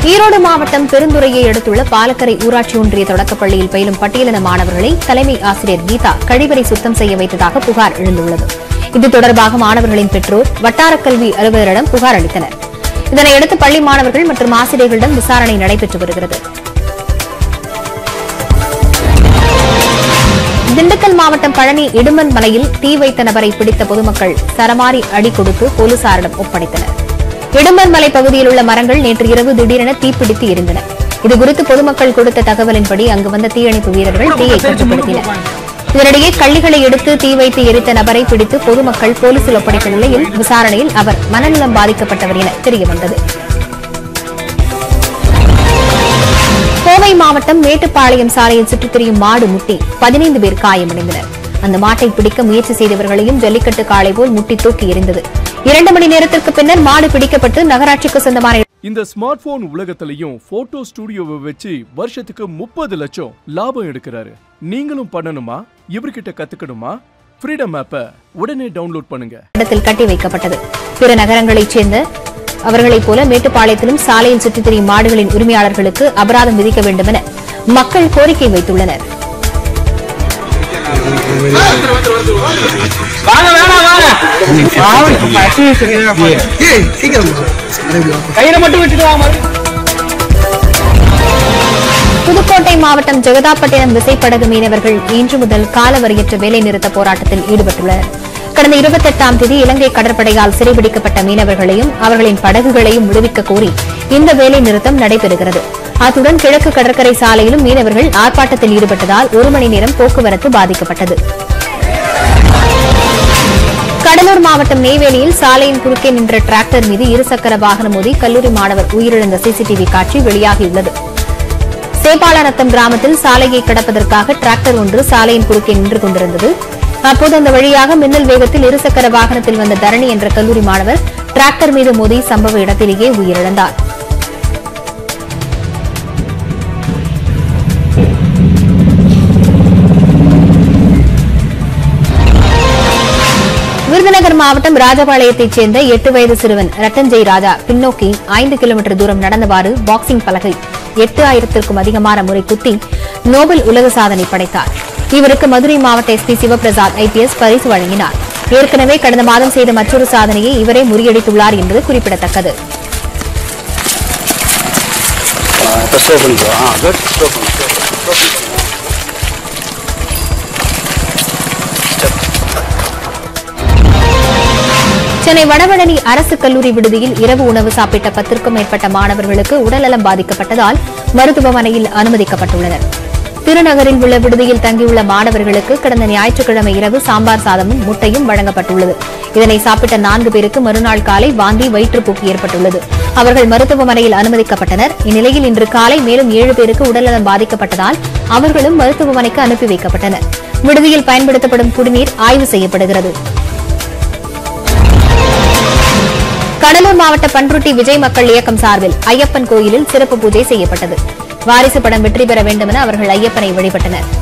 ஈரோடு மாவட்டம் பெருந்துறையை அடுத்துள்ள பாலக்கரை ஊராட்சி ஒன்றிய தொடக்கப்பள்ளியில் பயிலும் பட்டியலின மாணவர்களை தலைமை ஆசிரியர் கீதா கழிவறை சுத்தம் செய்ய வைத்ததாக புகார் எழுந்துள்ளது இது தொடர்பாக மாணவர்களின் பெற்றோர் வட்டார கல்வி அலுவலரிடம் புகார் அளித்தனர் இதனையடுத்து பள்ளி மாணவர்கள் மற்றும் ஆசிரியர்களிடம் விசாரணை நடைபெற்று வருகிறது திண்டுக்கல் மாவட்டம் பழனி இடுமன் மலையில் தீ வைத்த நபரை பிடித்த பொதுமக்கள் சரமாரி அடி கொடுத்து போலீசாரிடம் ஒப்படைத்தனர் இடுமன் மலை பகுதியில் உள்ள மரங்கள் நேற்று இரவு திடீரென தீப்பிடித்து எரிந்தன இதுகுறித்து பொதுமக்கள் கொடுத்த தகவலின்படி அங்கு வந்த தீயணைப்பு வீரர்கள் தீயை கட்டுப்படுத்தினர் இதனிடையே கள்ளிகளை எடுத்து தீ வைத்து எரித்த நபரை பிடித்து பொதுமக்கள் போலீசில் ஒப்படைத்த நிலையில் விசாரணையில் அவர் மனநலம் பாதிக்கப்பட்டவர் என தெரியவந்தது கோவை மாவட்டம் மேட்டுப்பாளையம் சாலையில் சுற்றித் திரியும் மாடு முட்டி பதினைந்து பேர் காயமடைந்தனர் அந்த மாட்டை பிடிக்க முயற்சி செய்தவர்களையும் ஜல்லிக்கட்டு காளை போல் முட்டி தூக்கி எறிந்தது இரண்டு மணி நேரத்திற்கு பின்னர் மாடு பிடிக்கப்பட்டு நகராட்சிக்கு சொந்தமான இந்த ஸ்மார்ட் போன் உலகத்திலையும் போட்டோ ஸ்டுடியோவை வச்சு வருஷத்துக்கு முப்பது லட்சம் லாபம் எடுக்கிறாரு நீங்களும் பண்ணணுமா இவர்கிட்ட கத்துக்கணுமா ஃப்ரீடம் ஆப்பை உடனே டவுன்லோட் பண்ணுங்க இடத்தில் கட்டி வைக்கப்பட்டது பிற நகரங்களைச் சேர்ந்த அவர்களைப் போல மேட்டுப்பாளையத்திலும் சாலையில் சுற்றித் திரியும் மாடுகளின் உரிமையாளர்களுக்கு அபராதம் விதிக்க வேண்டும் என மக்கள் கோரிக்கை வைத்துள்ளனர் வாங்க வேணாம் வாங்க ஏய் சீக்கிரம் கையில மட்டும் விட்டுட்டு வாங்க புதுக்கோட்டை மாவட்டம் ஜெகதாப்பட்டினம் விசைப்படகு மீனவர்கள் இன்று முதல் காலவரையற்ற வேலைநிறுத்த போராட்டத்தில் ஈடுபட்டுள்ளனர் கடந்த இருபத்தெட்டாம் தேதி இலங்கை கடற்படையால் சிறைபிடிக்கப்பட்ட மீனவர்களையும் அவர்களின் படகுகளையும் விடுவிக்க கோரி இந்த வேலை நிறுத்தம் நடைபெறுகிறது அத்துடன் கிழக்கு கடற்கரை சாலையிலும் மீனவர்கள் ஆர்ப்பாட்டத்தில் ஈடுபட்டதால் ஒரு மணி நேரம் போக்குவரத்து பாதிக்கப்பட்டது கடலூர் மாவட்டம் நெய்வேலியில் சாலையின் குறுக்கே நின்ற டிராக்டர் மீது இருசக்கர வாகனம் மோதி கல்லூரி மாணவர் உயிரிழந்த சிசிடிவி காட்சி வெளியாகியுள்ளது சேப்பாளநத்தம் கிராமத்தில் சாலையை கடப்பதற்காக டிராக்டர் ஒன்று சாலையின் குறுக்கே நின்று கொண்டிருந்தது அப்போது அந்த வழியாக மின்னல் வேகத்தில் இருசக்கர வாகனத்தில் வந்த தரணி என்ற கல்லூரி மாணவர் டிராக்டர் மீது மோதி சம்பவ இடத்திலேயே உயிரிழந்தார் விருதுநகர் மாவட்டம் ராஜபாளையத்தைச் சேர்ந்த எட்டு வயது சிறுவன் ரத்தன்ஜெய் ராஜா பின்னோக்கி ஐந்து கிலோமீட்டர் தூரம் நடந்தவாறு பாக்ஸிங் பலகை எட்டு ஆயிரத்திற்கும் அதிகமான முறை குத்தி நோபல் உலக சாதனை படைத்தார் இவருக்கு மதுரை மாவட்ட எஸ்பி சிவபிரசாத் ஐபிஎஸ் பரிசு வழங்கினார் ஏற்கனவே கடந்த மாதம் செய்த மற்றொரு சாதனையை இவரே முறியடித்துள்ளார் என்பது குறிப்பிடத்தக்கது இப்போ ஸ்டோ பண்ணிக்கோ ஆ குட் ஸ்டோ பண்ணு சென்னை வடபழனி அரசு கல்லூரி விடுதியில் இரவு உணவு சாப்பிட்ட பத்திற்கும் மேற்பட்ட மாணவர்களுக்கு உடல்நலம் பாதிக்கப்பட்டதால் மருத்துவமனையில் அனுமதிக்கப்பட்டுள்ளனர் திருநகரில் உள்ள விடுதியில் தங்கியுள்ள மாணவர்களுக்கு கடந்த ஞாயிற்றுக்கிழமை இரவு சாம்பார் சாதமும் முட்டையும் வழங்கப்பட்டுள்ளது இதனை சாப்பிட்ட நான்கு பேருக்கு மறுநாள் காலை வாந்தி வயிற்றுப்போக்கு ஏற்பட்டுள்ளது அவர்கள் மருத்துவமனையில் அனுமதிக்கப்பட்டனர் இந்நிலையில் இன்று காலை மேலும் ஏழு பேருக்கு உடல்நலம் பாதிக்கப்பட்டதால் அவர்களும் மருத்துவமனைக்கு அனுப்பி வைக்கப்பட்டனர் விடுதியில் பயன்படுத்தப்படும் குடிநீர் ஆய்வு செய்யப்படுகிறது கடலூர் மாவட்ட பன்ருட்டி விஜய் மக்கள் இயக்கம் சார்பில் ஐயப்பன் கோயிலில் சிறப்பு பூஜை செய்யப்பட்டது வாரிசு படம் வெற்றி பெற வேண்டுமென அவர்கள் ஐயப்பனை வழிபட்டனர்